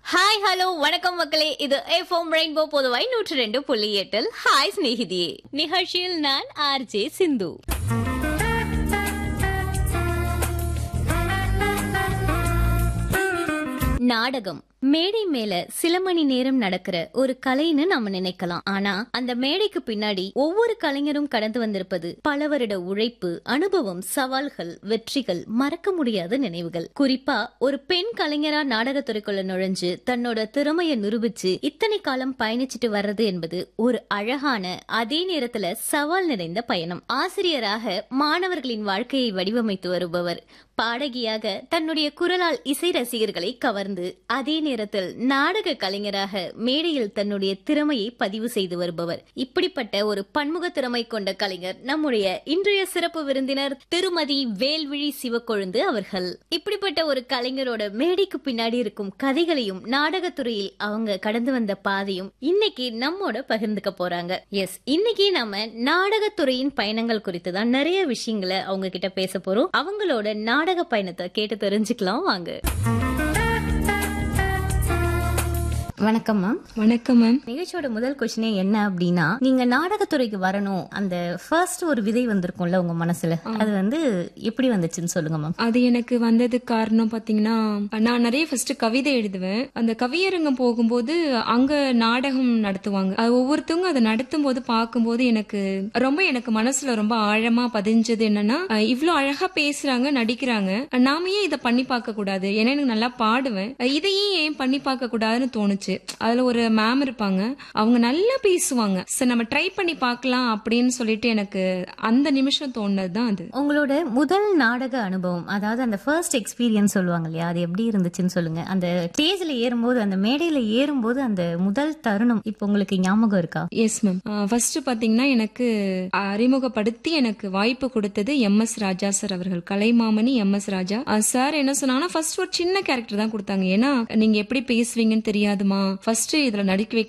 hi hello வணக்கம் மக்களே இது எஃப்எம் ரெயின்போ பொதுவாய் நூற்றி ரெண்டு புள்ளி எட்டில் ஹாய் சிநேகிதியே நிகழ்ச்சியில் நான் ஆர்ஜே சிந்து நாடகம் மேடை மேல சில மணி நேரம் நடக்கிற ஒரு கலைன்னு நாம நினைக்கலாம் ஆனா அந்த மேடைக்கு பின்னாடி ஒவ்வொரு கலைஞரும் கடந்து வந்திருப்பது பல வருட உழைப்பு அனுபவம் சவால்கள் வெற்றிகள் மறக்க முடியாத நினைவுகள் குறிப்பா ஒரு பெண் கலைஞரா நாடகத்துறைக்குள்ள நுழைஞ்சு தன்னோட திறமைய நிரூபிச்சு இத்தனை காலம் பயணிச்சிட்டு வர்றது என்பது ஒரு அழகான அதே நேரத்துல சவால் நிறைந்த பயணம் ஆசிரியராக மாணவர்களின் வாழ்க்கையை வடிவமைத்து வருபவர் பாடகியாக தன்னுடைய குரலால் இசை ரசிகர்களை கவர்ந்து அதே நேரத்தில் நாடக கலைஞராக மேடையில் தன்னுடைய திறமையை பதிவு செய்து வருபவர் இப்படிப்பட்ட ஒரு பன்முக திறமை கொண்ட கலைஞர் நம்முடைய இன்றைய சிறப்பு விருந்தினர் திருமதி வேல்விழி சிவக்கொழுந்து அவர்கள் இப்படிப்பட்ட ஒரு கலைஞரோட மேடைக்கு பின்னாடி இருக்கும் கதைகளையும் நாடகத்துறையில் அவங்க கடந்து வந்த பாதையும் இன்னைக்கு நம்மோட பகிர்ந்துக்க போறாங்க எஸ் இன்னைக்கு நம்ம நாடகத்துறையின் பயணங்கள் குறித்து தான் நிறைய விஷயங்களை அவங்க கிட்ட பேச போறோம் அவங்களோட நாடக பயணத்தை கேட்டு தெரிஞ்சுக்கலாம் வாங்க வணக்கம் மேம் வணக்கம் மேம் நிகழ்ச்சியோட முதல் கொஸ்டினே என்ன அப்படின்னா நீங்க நாடகத்துறைக்கு வரணும் அந்த ஃபர்ஸ்ட் ஒரு விதை வந்திருக்கும்ல உங்க மனசுல அது வந்து எப்படி வந்துச்சுன்னு சொல்லுங்க மேம் அது எனக்கு வந்ததுக்கு காரணம் பாத்தீங்கன்னா நான் நிறைய ஃபர்ஸ்ட் கவிதை எழுதுவேன் அந்த கவியரங்கம் போகும்போது அங்க நாடகம் நடத்துவாங்க அது ஒவ்வொருத்தவங்க அதை நடத்தும் போது பார்க்கும்போது எனக்கு ரொம்ப எனக்கு மனசுல ரொம்ப ஆழமா பதிஞ்சது என்னன்னா அஹ், இவ்ளோ அழகா பேசுறாங்க நடிக்கிறாங்க நாம ஏன் இதை பண்ணி பார்க்க கூடாது ஏன்னா எனக்கு நல்லா பாடுவேன் அஹ், இதையும் ஏன் பண்ணி பார்க்க கூடாதுன்னு தோணுச்சு அதுல ஒரு மேம் இருப்பாங்க அவங்க நல்லா பேசுவாங்க சரி நம்ம ட்ரை பண்ணி பார்க்கலாம் அப்படின்னு சொல்லிட்டு எனக்கு அந்த நிமிஷம் தோணுனது தான் அது உங்களோட முதல் நாடக அனுபவம் அதாவது அந்த ஃபர்ஸ்ட் எக்ஸ்பீரியன்ஸ் சொல்லுவாங்க இல்லையா அது எப்படி இருந்துச்சுன்னு சொல்லுங்க அந்த ஸ்டேஜ்ல ஏறும்போது அந்த மேடையில ஏறும்போது அந்த முதல் தருணம் இப்போ உங்களுக்கு ஞாபகம் இருக்கா எஸ் மேம் ஃபர்ஸ்ட் பாத்தீங்கன்னா எனக்கு அறிமுகப்படுத்தி எனக்கு வாய்ப்பு கொடுத்தது எம் எஸ் ராஜா சார் அவர்கள் Kalaimamani M S Raja sir என்ன சொன்னாங்கன்னா ஃபர்ஸ்ட் ஒரு சின்ன கேரக்டர் தான் கொடுத்தாங்க ஏன்னா நீங்க எப்படி பேசுவீங்கன்னு தெரியாதுமா ஃபர்ஸ்ட் இதுல நடிக்க வைக்க